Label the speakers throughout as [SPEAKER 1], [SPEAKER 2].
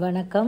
[SPEAKER 1] வணக்கம்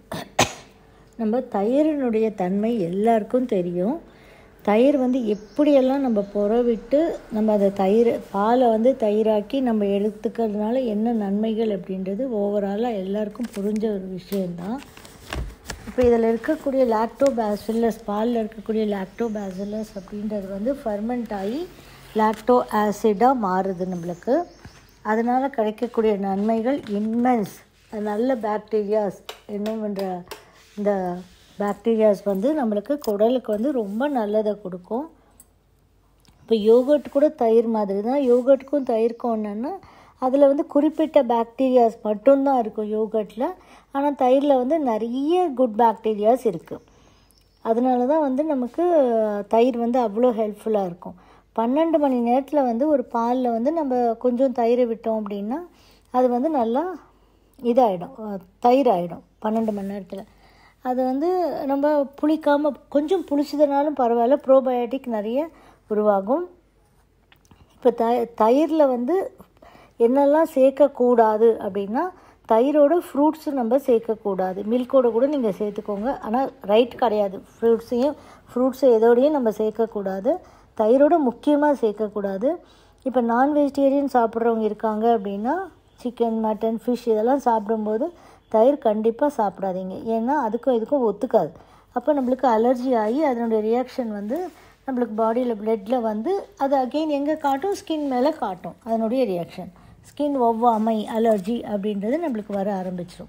[SPEAKER 1] நம்ம தயிரினுடைய தன்மை எல்லாருக்கும் தெரியும் தயிர் வந்து எப்படியெல்லாம் நம்ம புறவிட்டு நம்ம அதை தயிர் பாலை வந்து தயிராக்கி நம்ம எடுத்துக்கிறதுனால என்ன நன்மைகள் அப்படின்றது ஓவராலாக எல்லாருக்கும் புரிஞ்ச ஒரு விஷயந்தான் இப்போ இதில் இருக்கக்கூடிய லாக்டோ பேசிலஸ் பாலில் இருக்கக்கூடிய லாக்டோ பேசிலஸ் அப்படின்றது வந்து ஃபர்மெண்ட் ஆகி லாக்டோ ஆசிடாக மாறுது நம்மளுக்கு அதனால் கிடைக்கக்கூடிய நன்மைகள் இன்மென்ஸ் நல்ல பாக்டீரியாஸ் என்ன பண்ணுற இந்த பாக்டீரியாஸ் வந்து நம்மளுக்கு குடலுக்கு வந்து ரொம்ப நல்லதை கொடுக்கும் இப்போ யோகர்ட் கூட தயிர் மாதிரி தான் யோகர்ட்டுக்கும் தயிர்க்கும் என்னென்னா அதில் வந்து குறிப்பிட்ட பாக்டீரியாஸ் மட்டும்தான் இருக்கும் யோகர்ட்டில் ஆனால் தயிரில் வந்து நிறைய குட் பாக்டீரியாஸ் இருக்குது அதனால தான் வந்து நமக்கு தயிர் வந்து அவ்வளோ ஹெல்ப்ஃபுல்லாக இருக்கும் பன்னெண்டு மணி நேரத்தில் வந்து ஒரு பாலில் வந்து நம்ம கொஞ்சம் தயிரை விட்டோம் அப்படின்னா அது வந்து நல்லா இதாகிடும் தயிர் ஆகிடும் பன்னெண்டு மணி நேரத்தில் அது வந்து நம்ம புளிக்காமல் கொஞ்சம் புளிச்சதுனாலும் பரவாயில்ல ப்ரோபயோட்டிக் நிறைய உருவாகும் இப்போ த தயிரில் வந்து என்னெல்லாம் சேர்க்கக்கூடாது அப்படின்னா தயிரோட ஃப்ரூட்ஸு நம்ம சேர்க்கக்கூடாது மில்கோட கூட நீங்கள் சேர்த்துக்கோங்க ஆனால் ரைட் கிடையாது ஃப்ரூட்ஸையும் ஃப்ரூட்ஸை எதோடையும் நம்ம சேர்க்கக்கூடாது தயிரோட முக்கியமாக சேர்க்கக்கூடாது இப்போ நான் வெஜிடேரியன் சாப்பிட்றவங்க இருக்காங்க அப்படின்னா சிக்கன் மட்டன் ஃபிஷ் இதெல்லாம் சாப்பிடும்போது தயிர் கண்டிப்பாக சாப்பிடாதீங்க ஏன்னா அதுக்கும் இதுக்கும் ஒத்துக்காது அப்போ நம்மளுக்கு அலர்ஜி ஆகி அதனுடைய ரியாக்ஷன் வந்து நம்மளுக்கு பாடியில் பிளட்டில் வந்து அது அகெயின் எங்கே காட்டும் ஸ்கின் மேலே காட்டும் அதனுடைய ரியாக்ஷன் ஸ்கின் ஒவ்வாமை அலர்ஜி அப்படின்றது நம்மளுக்கு வர ஆரம்பிச்சிடும்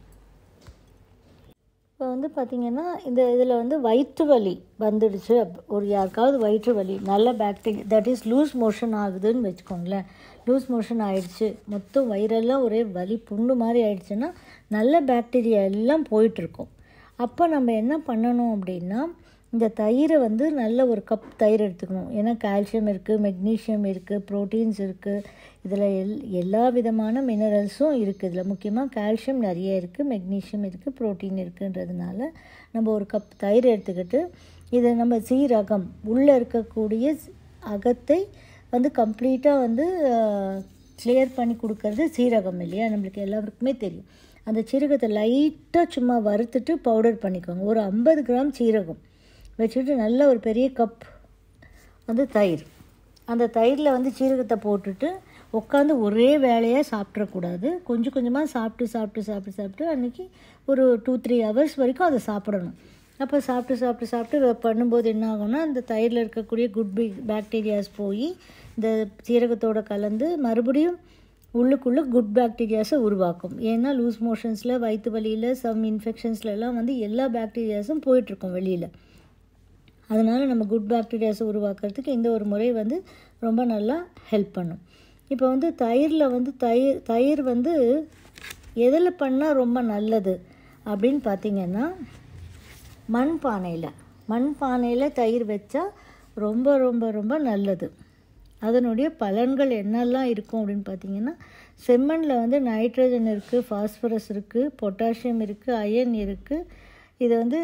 [SPEAKER 1] இப்போ வந்து பார்த்திங்கன்னா இந்த இதில் வந்து வயிற்று வலி வந்துடுச்சு ஒரு யாருக்காவது வயிற்று வலி நல்ல bacteria that is loose motion ஆகுதுன்னு வச்சுக்கோங்களேன் லூஸ் மோஷன் ஆயிடுச்சு மொத்தம் வயிறெல்லாம் ஒரே வலி புண்ணு மாதிரி ஆயிடுச்சுன்னா நல்ல பாக்டீரியா எல்லாம் போயிட்டுருக்கும் அப்போ நம்ம என்ன பண்ணணும் அப்படின்னா இந்த தயிரை வந்து நல்ல ஒரு கப் தயிர் எடுத்துக்கணும் ஏன்னா கால்சியம் இருக்குது மெக்னீஷியம் இருக்குது ப்ரோட்டீன்ஸ் இருக்குது இதில் எல் எல்லா விதமான மினரல்ஸும் இருக்குது இதில் முக்கியமாக கால்சியம் நிறைய இருக்குது மெக்னீஷியம் இருக்குது ப்ரோட்டீன் இருக்குன்றதுனால நம்ம ஒரு கப் தயிர் எடுத்துக்கிட்டு இதை நம்ம சீரகம் உள்ளே இருக்கக்கூடிய அகத்தை வந்து கம்ப்ளீட்டாக வந்து கிளியர் பண்ணி கொடுக்கறது சீரகம் இல்லையா நம்மளுக்கு எல்லாருக்குமே தெரியும் அந்த சீரகத்தை லைட்டாக சும்மா வறுத்துட்டு பவுடர் பண்ணிக்கோங்க ஒரு ஐம்பது கிராம் சீரகம் வச்சுட்டு நல்ல ஒரு பெரிய கப் வந்து தயிர் அந்த தயிரில் வந்து சீரகத்தை போட்டுட்டு உட்காந்து ஒரே வேலையாக சாப்பிட்றக்கூடாது கொஞ்சம் கொஞ்சமாக சாப்பிட்டு சாப்பிட்டு சாப்பிட்டு சாப்பிட்டு அன்றைக்கி ஒரு டூ த்ரீ ஹவர்ஸ் வரைக்கும் அதை சாப்பிடணும் அப்போ சாப்பிட்டு சாப்பிட்டு சாப்பிட்டு பண்ணும்போது என்ன ஆகும்னா அந்த தயிரில் இருக்கக்கூடிய குட் பி பாக்டீரியாஸ் போய் இந்த சீரகத்தோடு கலந்து மறுபடியும் உள்ளுக்குள்ளே குட் பாக்டீரியாஸை உருவாக்கும் ஏன்னா லூஸ் மோஷன்ஸில் வயிற்று வலியில் சம் இன்ஃபெக்ஷன்ஸ்லலாம் வந்து எல்லா பாக்டீரியாஸும் போயிட்டுருக்கோம் வெளியில் அதனால் நம்ம குட் பாக்டீரியாஸை உருவாக்குறதுக்கு இந்த ஒரு முறை வந்து ரொம்ப நல்லா ஹெல்ப் பண்ணும் இப்போ வந்து தயிரில் வந்து தயிர் தயிர் வந்து எதில் பண்ணால் ரொம்ப நல்லது அப்படின்னு பார்த்திங்கன்னா மண் பானையில் மண் பானையில் தயிர் வச்சா ரொம்ப ரொம்ப ரொம்ப நல்லது அதனுடைய பலன்கள் என்னெல்லாம் இருக்கும் அப்படின்னு பார்த்தீங்கன்னா செம்மண்ணில் வந்து நைட்ரஜன் இருக்குது ஃபாஸ்பரஸ் இருக்குது பொட்டாசியம் இருக்குது அயன் இருக்குது இது வந்து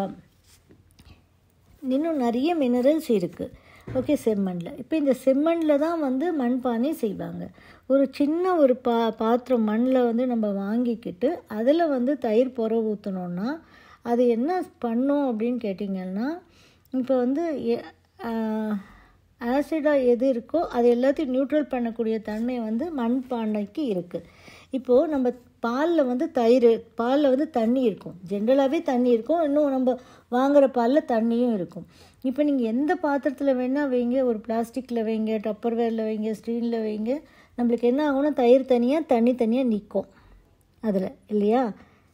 [SPEAKER 1] இன்னும் நிறைய மினரல்ஸ் இருக்குது ஓகே செம்மண்ணில் இப்போ இந்த செம்மண்ணில் தான் வந்து மண்பானை செய்வாங்க ஒரு சின்ன ஒரு பா பாத்திரம் மண்ணில் வந்து நம்ம வாங்கிக்கிட்டு அதில் வந்து தயிர் புற ஊற்றினோன்னா அது என்ன பண்ணும் அப்படின்னு கேட்டிங்கன்னா இப்போ வந்து ஆசிடாக எது இருக்கோ அது எல்லாத்தையும் நியூட்ரல் பண்ணக்கூடிய தன்மை வந்து மண்பானைக்கு இருக்குது இப்போது நம்ம பாலில் வந்து தயிர் பாலில் வந்து தண்ணி இருக்கும் ஜென்ரலாகவே தண்ணி இருக்கும் இன்னும் நம்ம வாங்குகிற பாலில் தண்ணியும் இருக்கும் இப்போ நீங்கள் எந்த பாத்திரத்தில் வேணால் வைங்க ஒரு பிளாஸ்டிக்கில் வைங்க டப்பர்வேரில் வைங்க ஸ்டீலில் வைங்க நம்மளுக்கு என்ன ஆகும்னா தயிர் தனியாக தண்ணி தனியாக நிற்கும் அதில் இல்லையா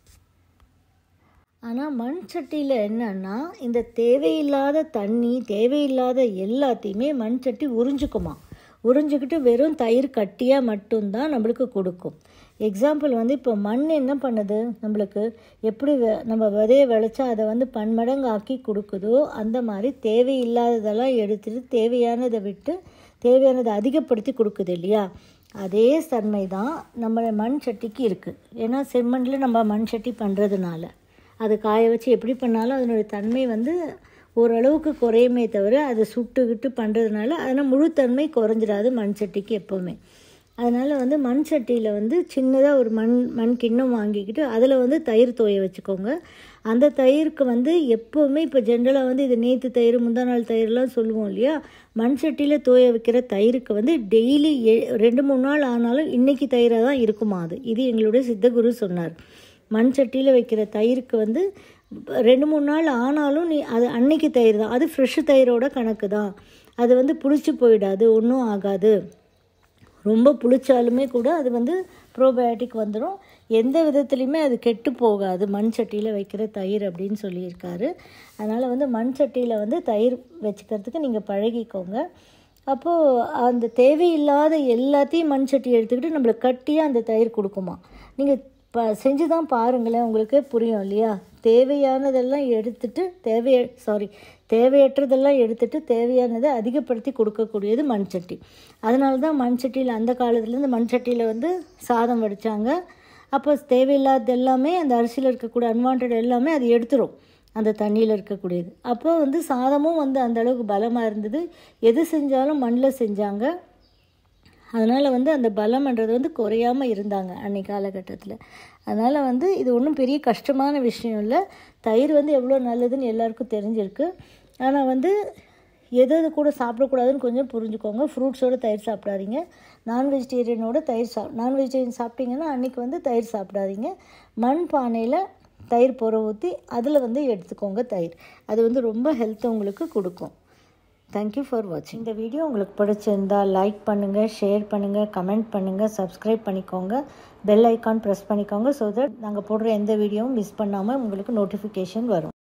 [SPEAKER 1] ஆனால் மண் சட்டியில் என்னன்னா இந்த தேவையில்லாத தண்ணி தேவையில்லாத எல்லாத்தையுமே மண் சட்டி உறிஞ்சிக்குமா உறிஞ்சிக்கிட்டு வெறும் தயிர் கட்டியாக மட்டும்தான் நம்மளுக்கு கொடுக்கும் எக்ஸாம்பிள் வந்து இப்போ மண் என்ன பண்ணுது நம்மளுக்கு எப்படி நம்ம விதைய விளைச்சா அதை வந்து பன்மடங்கு ஆக்கி கொடுக்குதோ அந்த மாதிரி தேவையில்லாததெல்லாம் எடுத்துட்டு தேவையானதை விட்டு தேவையானதை அதிகப்படுத்தி கொடுக்குது இல்லையா அதே தன்மை தான் நம்ம மண் சட்டிக்கு இருக்குது ஏன்னா செம்மண்ணில் நம்ம மண் சட்டி பண்ணுறதுனால அது காய வச்சு எப்படி பண்ணாலும் அதனுடைய தன்மை வந்து ஓரளவுக்கு குறையுமே தவிர அதை சுட்டுக்கிட்டு பண்ணுறதுனால அதனால் முழுத்தன்மை குறைஞ்சிடாது மண் சட்டிக்கு எப்போவுமே அதனால் வந்து மண் சட்டியில் வந்து சின்னதாக ஒரு மண் மண் கிண்ணம் வாங்கிக்கிட்டு அதில் வந்து தயிர் தோய வச்சுக்கோங்க அந்த தயிருக்கு வந்து எப்போவுமே இப்போ ஜென்ரலாக வந்து இது நேற்று தயிர் முந்தா நாள் தயிர்லாம் சொல்லுவோம் இல்லையா மண் சட்டியில் தோய வைக்கிற தயிருக்கு வந்து டெய்லி எ ரெண்டு மூணு நாள் ஆனாலும் இன்றைக்கி தயிராக தான் இருக்குமா அது இது எங்களுடைய சித்தகுரு சொன்னார் மண் சட்டியில் வைக்கிற தயிருக்கு வந்து ரெண்டு மூணு நாள் ஆனாலும் நீ அது அன்னைக்கு தயிர் தான் அது ஃப்ரெஷ்ஷு தயிரோட கணக்கு தான் அது வந்து புளிச்சு போயிடாது ஒன்றும் ஆகாது ரொம்ப புளிச்சாலுமே கூட அது வந்து ப்ரோபயோட்டிக் வந்துடும் எந்த விதத்துலையுமே அது கெட்டு போகாது மண் சட்டியில் வைக்கிற தயிர் அப்படின்னு சொல்லியிருக்காரு அதனால் வந்து மண் சட்டியில் வந்து தயிர் வச்சுக்கிறதுக்கு நீங்கள் பழகிக்கோங்க அப்போது அந்த தேவையில்லாத எல்லாத்தையும் மண் சட்டி எடுத்துக்கிட்டு நம்மளுக்கு கட்டியாக அந்த தயிர் கொடுக்குமா நீங்கள் ப செஞ்சு தான் பாருங்களேன் உங்களுக்கே புரியும் இல்லையா தேவையானதெல்லாம் எடுத்துட்டு தேவைய சாரி தேவையற்றதெல்லாம் எடுத்துட்டு தேவையானதை அதிகப்படுத்தி கொடுக்கக்கூடியது மண் சட்டி அதனால தான் மண் சட்டியில் அந்த காலத்துலேருந்து மண் சட்டியில் வந்து சாதம் வடித்தாங்க அப்போ தேவையில்லாத எல்லாமே அந்த அரிசியில் இருக்கக்கூடிய அன்வான்ட் எல்லாமே அது எடுத்துரும் அந்த தண்ணியில் இருக்கக்கூடியது அப்போ வந்து சாதமும் வந்து அந்த அளவுக்கு பலமாக இருந்தது எது செஞ்சாலும் மண்ணில் செஞ்சாங்க அதனால் வந்து அந்த பலம்ன்றது வந்து குறையாமல் இருந்தாங்க அன்னைக்கு காலகட்டத்தில் அதனால் வந்து இது ஒன்றும் பெரிய கஷ்டமான விஷயம் இல்லை தயிர் வந்து எவ்வளோ நல்லதுன்னு எல்லாருக்கும் தெரிஞ்சிருக்கு ஆனால் வந்து எது எது கூட சாப்பிடக்கூடாதுன்னு கொஞ்சம் புரிஞ்சுக்கோங்க ஃப்ரூட்ஸோட தயிர் சாப்பிடாதீங்க நான் வெஜிடேரியனோட தயிர் சாப் நான் வெஜிடேரியன் சாப்பிட்டீங்கன்னா அன்றைக்கி வந்து தயிர் சாப்பிடாதீங்க மண் பானையில் தயிர் புற ஊற்றி அதில் வந்து எடுத்துக்கோங்க தயிர் அது வந்து ரொம்ப ஹெல்த்தை உங்களுக்கு கொடுக்கும் தேங்க்யூ ஃபார் வாட்சிங் இந்த வீடியோ உங்களுக்கு பிடிச்சிருந்தா லைக் பண்ணுங்கள் ஷேர் பண்ணுங்கள் கமெண்ட் பண்ணுங்கள் சப்ஸ்கிரைப் பண்ணிக்கோங்க பெல் ஐக்கான் ப்ரெஸ் பண்ணிக்கோங்க ஸோ தட் நாங்கள் போடுற எந்த வீடியோவும் மிஸ் பண்ணாமல் உங்களுக்கு நோட்டிஃபிகேஷன் வரும்